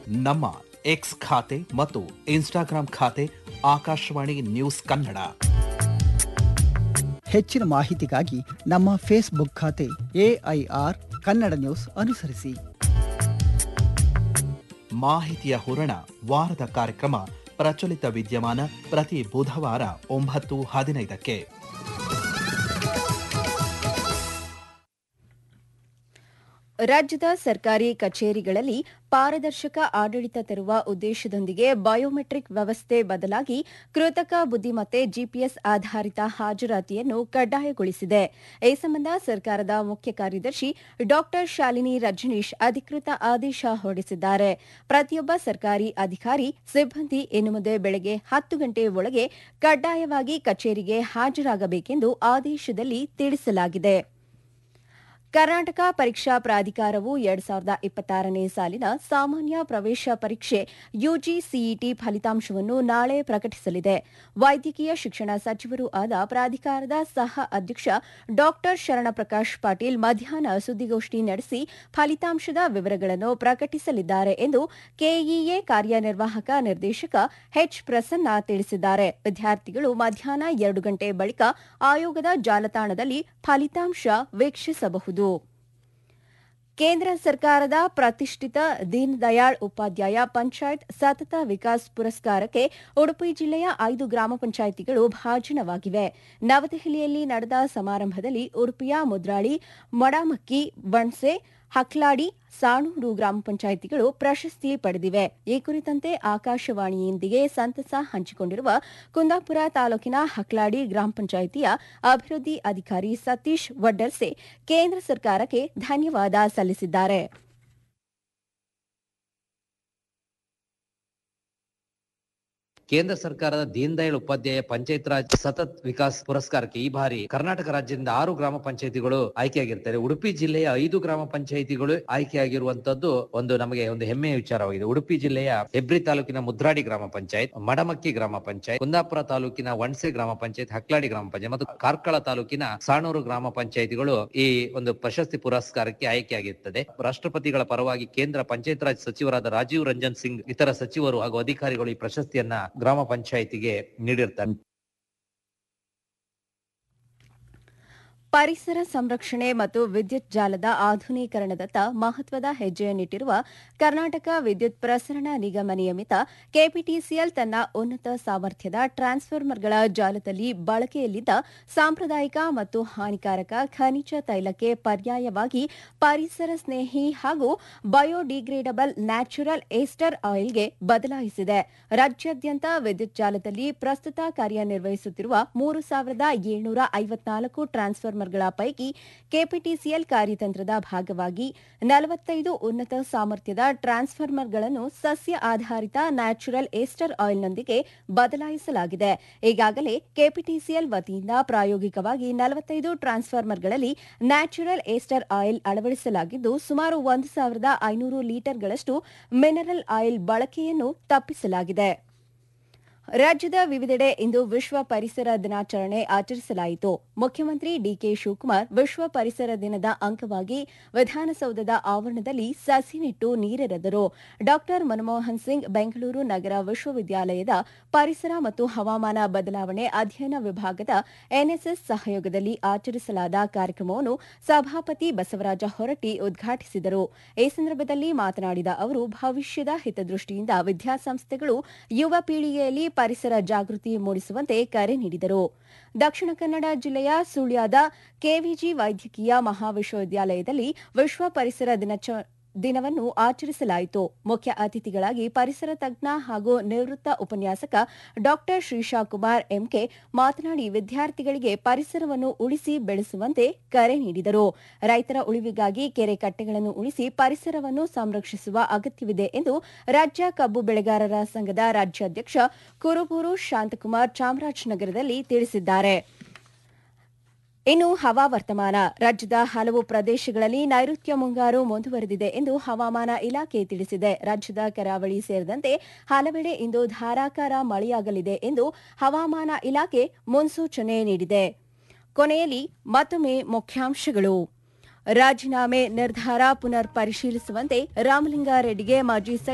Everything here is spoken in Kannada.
ನಮ್ಮ ಎಕ್ಸ್ ಖಾತೆ ಮತ್ತು ಇನ್ಸ್ಟಾಗ್ರಾಂ ಖಾತೆ ಆಕಾಶವಾಣಿ ನ್ಯೂಸ್ ಕನ್ನಡ ಹೆಚ್ಚಿನ ಮಾಹಿತಿಗಾಗಿ ನಮ್ಮ ಫೇಸ್ಬುಕ್ ಖಾತೆ ಎಐಆರ್ ಕನ್ನಡ ನ್ಯೂಸ್ ಅನುಸರಿಸಿ ಮಾಹಿತಿಯ ಹೂರಣ ವಾರದ ಕಾರ್ಯಕ್ರಮ ಪ್ರಚಲಿತ ವಿದ್ಯಮಾನ ಪ್ರತಿ ಬುಧವಾರ ಒಂಬತ್ತು ಹದಿನೈದಕ್ಕೆ ರಾಜ್ಯದ ಸರ್ಕಾರಿ ಕಚೇರಿಗಳಲ್ಲಿ ಪಾರದರ್ಶಕ ಆಡಳಿತ ತರುವ ಉದ್ದೇಶದೊಂದಿಗೆ ಬಯೋಮೆಟ್ರಿಕ್ ವ್ಯವಸ್ಥೆ ಬದಲಾಗಿ ಕೃತಕ ಬುದ್ದಿಮತ್ತೆ ಜಿಪಿಎಸ್ ಆಧಾರಿತ ಹಾಜರಾತಿಯನ್ನು ಕಡ್ಡಾಯಗೊಳಿಸಿದೆ ಈ ಸಂಬಂಧ ಸರ್ಕಾರದ ಮುಖ್ಯ ಕಾರ್ಯದರ್ಶಿ ಡಾ ಶಾಲಿನಿ ರಜನೀಶ್ ಅಧಿಕೃತ ಆದೇಶ ಹೊರಡಿಸಿದ್ದಾರೆ ಪ್ರತಿಯೊಬ್ಬ ಸರ್ಕಾರಿ ಅಧಿಕಾರಿ ಸಿಬ್ಬಂದಿ ಇನ್ನು ಮುಂದೆ ಬೆಳಗ್ಗೆ ಹತ್ತು ಗಂಟೆ ಒಳಗೆ ಕಡ್ಡಾಯವಾಗಿ ಕಚೇರಿಗೆ ಹಾಜರಾಗಬೇಕೆಂದು ಆದೇಶದಲ್ಲಿ ತಿಳಿಸಲಾಗಿದೆ ಕರ್ನಾಟಕ ಪರೀಕ್ಷಾ ಪ್ರಾಧಿಕಾರವು ಎರಡ್ ಸಾವಿರದ ಇಪ್ಪತ್ತಾರನೇ ಸಾಲಿನ ಸಾಮಾನ್ಯ ಪ್ರವೇಶ ಪರೀಕ್ಷೆ ಯುಜಿಸಿಇಟಿ ಫಲಿತಾಂಶವನ್ನು ನಾಳೆ ಪ್ರಕಟಿಸಲಿದೆ ವೈದ್ಯಕೀಯ ಶಿಕ್ಷಣ ಸಚಿವರೂ ಆದ ಪ್ರಾಧಿಕಾರದ ಸಹ ಅಧ್ಯಕ್ಷ ಡಾ ಶರಣಪ್ರಕಾಶ್ ಪಾಟೀಲ್ ಮಧ್ಯಾಹ್ನ ಸುದ್ದಿಗೋಷ್ಠಿ ನಡೆಸಿ ಫಲಿತಾಂಶದ ವಿವರಗಳನ್ನು ಪ್ರಕಟಿಸಲಿದ್ದಾರೆ ಎಂದು ಕೆಇಎ ಕಾರ್ಯನಿರ್ವಾಹಕ ನಿರ್ದೇಶಕ ಎಚ್ ಪ್ರಸನ್ನ ತಿಳಿಸಿದ್ದಾರೆ ವಿದ್ಯಾರ್ಥಿಗಳು ಮಧ್ಯಾಹ್ನ ಎರಡು ಗಂಟೆ ಬಳಿಕ ಆಯೋಗದ ಜಾಲತಾಣದಲ್ಲಿ ಫಲಿತಾಂಶ ವೀಕ್ಷಿಸಬಹುದು ಕೇಂದ್ರ ಸರ್ಕಾರದ ಪ್ರತಿಷ್ಠಿತ ದೀನ್ ದಯಾಳ್ ಉಪಾಧ್ಯಾಯ ಪಂಚಾಯತ್ ಸತತ ವಿಕಾಸ್ ಪುರಸ್ಕಾರಕ್ಕೆ ಉಡುಪಿ ಜಿಲ್ಲೆಯ ಐದು ಗ್ರಾಮ ಪಂಚಾಯಿತಿಗಳು ಭಾಜನವಾಗಿವೆ ನವದೆಹಲಿಯಲ್ಲಿ ನಡೆದ ಸಮಾರಂಭದಲ್ಲಿ ಉಡುಪಿಯ ಮುದ್ರಾಳಿ ಮೊಡಮಕ್ಕಿ ಬಣ್ಸೆ ಹಕ್ಲಾಡಿ ಸಾಣೂರು ಗ್ರಾಮ ಪಂಚಾಯಿತಿಗಳು ಪ್ರಶಸ್ತಿ ಪಡೆದಿವೆ ಈ ಕುರಿತಂತೆ ಆಕಾಶವಾಣಿಯೊಂದಿಗೆ ಸಂತಸ ಹಂಚಿಕೊಂಡಿರುವ ಕುಂದಾಪುರ ತಾಲೂಕಿನ ಹಕ್ಲಾಡಿ ಗ್ರಾಮ ಪಂಚಾಯಿತಿಯ ಅಭಿವೃದ್ಧಿ ಅಧಿಕಾರಿ ಸತೀಶ್ ವಡ್ಡರ್ಸೆ ಕೇಂದ್ರ ಸರ್ಕಾರಕ್ಕೆ ಧನ್ಯವಾದ ಸಲ್ಲಿಸಿದ್ದಾರೆ ಕೇಂದ್ರ ಸರ್ಕಾರದ ದೀನ್ ದಯಾಳ್ ಉಪಾಧ್ಯಾಯ ಪಂಚಾಯತ್ ರಾಜ್ ಸತತ್ ವಿಕಾಸ್ ಪುರಸ್ಕಾರಕ್ಕೆ ಈ ಬಾರಿ ಕರ್ನಾಟಕ ರಾಜ್ಯದಿಂದ ಆರು ಗ್ರಾಮ ಪಂಚಾಯತಿಗಳು ಆಯ್ಕೆಯಾಗಿರ್ತಾರೆ ಉಡುಪಿ ಜಿಲ್ಲೆಯ ಐದು ಗ್ರಾಮ ಪಂಚಾಯತಿಗಳು ಆಯ್ಕೆಯಾಗಿರುವಂತದ್ದು ಒಂದು ನಮಗೆ ಒಂದು ಹೆಮ್ಮೆಯ ವಿಚಾರವಾಗಿದೆ ಉಡುಪಿ ಜಿಲ್ಲೆಯ ಹೆಬ್ರಿ ತಾಲೂಕಿನ ಮುದ್ರಾಡಿ ಗ್ರಾಮ ಪಂಚಾಯತ್ ಮಡಮಕ್ಕಿ ಗ್ರಾಮ ಪಂಚಾಯತ್ ಕುಂದಾಪುರ ತಾಲೂಕಿನ ವಣಸೆ ಗ್ರಾಮ ಪಂಚಾಯತ್ ಹಕ್ಲಾಡಿ ಗ್ರಾಮ ಪಂಚಾಯತ್ ಮತ್ತು ಕಾರ್ಕಳ ತಾಲೂಕಿನ ಸಾಣೂರು ಗ್ರಾಮ ಪಂಚಾಯತಿಗಳು ಈ ಒಂದು ಪ್ರಶಸ್ತಿ ಪುರಸ್ಕಾರಕ್ಕೆ ಆಯ್ಕೆಯಾಗಿರುತ್ತದೆ ರಾಷ್ಟ್ರಪತಿಗಳ ಪರವಾಗಿ ಕೇಂದ್ರ ಪಂಚಾಯತ್ ರಾಜ್ ಸಚಿವರಾದ ರಾಜೀವ್ ರಂಜನ್ ಸಿಂಗ್ ಇತರ ಸಚಿವರು ಹಾಗೂ ಅಧಿಕಾರಿಗಳು ಈ ಪ್ರಶಸ್ತಿಯನ್ನ ಗ್ರಾಮ ಪಂಚಾಯಿತಿಗೆ ನೀಡಿರ್ತಾರೆ ಪರಿಸರ ಸಂರಕ್ಷಣೆ ಮತ್ತು ವಿದ್ಯುತ್ ಜಾಲದ ಆಧುನೀಕರಣದತ್ತ ಮಹತ್ವದ ಹೆಜ್ಜೆಯನ್ನಿಟ್ಟಿರುವ ಕರ್ನಾಟಕ ವಿದ್ಯುತ್ ಪ್ರಸರಣ ನಿಗಮ ನಿಯಮಿತ ಕೆಪಿಟಿಸಿಎಲ್ ತನ್ನ ಉನ್ನತ ಸಾಮರ್ಥ್ಯದ ಟ್ರಾನ್ಸ್ಫಾರ್ಮರ್ಗಳ ಜಾಲದಲ್ಲಿ ಬಳಕೆಯಲ್ಲಿದ್ದ ಸಾಂಪ್ರದಾಯಿಕ ಮತ್ತು ಹಾನಿಕಾರಕ ಖನಿಜ ತೈಲಕ್ಕೆ ಪರ್ಯಾಯವಾಗಿ ಪರಿಸರ ಸ್ನೇಹಿ ಹಾಗೂ ಬಯೋಡಿಗ್ರೇಡಬಲ್ ನ್ಯಾಚುರಲ್ ಏಸ್ಟರ್ ಆಯಿಲ್ಗೆ ಬದಲಾಯಿಸಿದೆ ರಾಜ್ಯಾದ್ಯಂತ ವಿದ್ಯುತ್ ಜಾಲದಲ್ಲಿ ಪ್ರಸ್ತುತ ಕಾರ್ಯನಿರ್ವಹಿಸುತ್ತಿರುವ ಮೂರು ಸಾವಿರದ ಏಳ್ನೂರ ಐವತ್ನಾಲ್ಕು ಟ್ರಾನ್ಸ್ಫಾರ್ಮರ್ಗಳ ಪೈಕಿ ಕೆಪಿಟಿಸಿಎಲ್ ಕಾರ್ಯತಂತ್ರದ ಭಾಗವಾಗಿ ನಲವತ್ತೈದು ಉನ್ನತ ಸಾಮರ್ಥ್ಯದ ಟ್ರಾನ್ಸ್ಫಾರ್ಮರ್ಗಳನ್ನು ಸಸ್ಯ ಆಧಾರಿತ ನ್ಯಾಚುರಲ್ ಏಸ್ಟರ್ ಆಯಿಲ್ನೊಂದಿಗೆ ಬದಲಾಯಿಸಲಾಗಿದೆ ಈಗಾಗಲೇ ಕೆಪಿಟಿಸಿಎಲ್ ವತಿಯಿಂದ ಪ್ರಾಯೋಗಿಕವಾಗಿ ನಲವತ್ತೈದು ಟ್ರಾನ್ಸ್ಫಾರ್ಮರ್ಗಳಲ್ಲಿ ನ್ಯಾಚುರಲ್ ಏಸ್ಟರ್ ಆಯಿಲ್ ಅಳವಡಿಸಲಾಗಿದ್ದು ಸುಮಾರು ಒಂದು ಸಾವಿರದ ಐನೂರು ಲೀಟರ್ಗಳಷ್ಟು ಮಿನರಲ್ ಆಯಿಲ್ ಬಳಕೆಯನ್ನು ತಪ್ಪಿಸಲಾಗಿದೆ ರಾಜ್ಯದ ವಿವಿಧೆಡೆ ಇಂದು ವಿಶ್ವ ಪರಿಸರ ದಿನಾಚರಣೆ ಆಚರಿಸಲಾಯಿತು ಮುಖ್ಯಮಂತ್ರಿ ಡಿಕೆ ಶಿವಕುಮಾರ್ ವಿಶ್ವ ಪರಿಸರ ದಿನದ ಅಂಗವಾಗಿ ವಿಧಾನಸೌಧದ ಆವರಣದಲ್ಲಿ ಸಸಿ ನೆಟ್ಟು ನೀರೆರೆದರು ಡಾ ಮನಮೋಹನ್ ಸಿಂಗ್ ಬೆಂಗಳೂರು ನಗರ ವಿಶ್ವವಿದ್ಯಾಲಯದ ಪರಿಸರ ಮತ್ತು ಹವಾಮಾನ ಬದಲಾವಣೆ ಅಧ್ಯಯನ ವಿಭಾಗದ ಎನ್ಎಸ್ಎಸ್ ಸಹಯೋಗದಲ್ಲಿ ಆಚರಿಸಲಾದ ಕಾರ್ಯಕ್ರಮವನ್ನು ಸಭಾಪತಿ ಬಸವರಾಜ ಹೊರಟ್ಟಿ ಉದ್ಘಾಟಿಸಿದರು ಈ ಸಂದರ್ಭದಲ್ಲಿ ಮಾತನಾಡಿದ ಅವರು ಭವಿಷ್ಯದ ಹಿತದೃಷ್ಟಿಯಿಂದ ವಿದ್ಯಾಸಂಸ್ಥೆಗಳು ಯುವ ಪೀಳಿಗೆಯಲ್ಲಿ ಪರಿಸರ ಜಾಗೃತಿ ಮೂಡಿಸುವಂತೆ ಕರೆ ನೀಡಿದರು ದಕ್ಷಿಣ ಕನ್ನಡ ಜಿಲ್ಲೆಯ ಸುಳ್ಯದ ಕೆವಿಜಿ ವೈದ್ಯಕೀಯ ಮಹಾವಿಶ್ವವಿದ್ಯಾಲಯದಲ್ಲಿ ವಿಶ್ವ ಪರಿಸರ ದಿನಾಚ ದಿನವನ್ನು ಆಚರಿಸಲಾಯಿತು ಮುಖ್ಯ ಅತಿಥಿಗಳಾಗಿ ಪರಿಸರ ತಜ್ಞ ಹಾಗೂ ನಿವೃತ್ತ ಉಪನ್ಯಾಸಕ ಡಾ ಶ್ರೀಶಾ ಕುಮಾರ್ ಎಂಕೆ ಮಾತನಾಡಿ ವಿದ್ಯಾರ್ಥಿಗಳಿಗೆ ಪರಿಸರವನ್ನು ಉಳಿಸಿ ಬೆಳೆಸುವಂತೆ ಕರೆ ನೀಡಿದರು ರೈತರ ಉಳಿವಿಗಾಗಿ ಕೆರೆ ಕಟ್ಟೆಗಳನ್ನು ಉಳಿಸಿ ಪರಿಸರವನ್ನು ಸಂರಕ್ಷಿಸುವ ಅಗತ್ಯವಿದೆ ಎಂದು ರಾಜ್ಯ ಕಬ್ಬು ಬೆಳೆಗಾರರ ಸಂಘದ ರಾಜ್ಯಾಧ್ಯಕ್ಷ ಕುರುಬೂರು ಶಾಂತಕುಮಾರ್ ಚಾಮರಾಜನಗರದಲ್ಲಿ ತಿಳಿಸಿದ್ದಾರೆ ಇನ್ನು ಹವಾವರ್ತಮಾನ ರಾಜ್ಯದ ಹಲವು ಪ್ರದೇಶಗಳಲ್ಲಿ ನೈಋತ್ಯ ಮುಂಗಾರು ಮುಂದುವರೆದಿದೆ ಎಂದು ಹವಾಮಾನ ಇಲಾಖೆ ತಿಳಿಸಿದೆ ರಾಜ್ಯದ ಕರಾವಳಿ ಸೇರಿದಂತೆ ಹಲವೆಡೆ ಇಂದು ಧಾರಾಕಾರ ಮಳೆಯಾಗಲಿದೆ ಎಂದು ಹವಾಮಾನ ಇಲಾಖೆ ಮುನ್ಸೂಚನೆ ನೀಡಿದೆ ಕೊನೆಯಲ್ಲಿ ಮತ್ತೊಮ್ಮೆ ಮುಖ್ಯಾಂಶಗಳು ರಾಜೀನಾಮೆ ನಿರ್ಧಾರ ಪುನರ್ ಪರಿಶೀಲಿಸುವಂತೆ ರಾಮಲಿಂಗಾರೆಡ್ಡಿಗೆ ಮಾಜಿ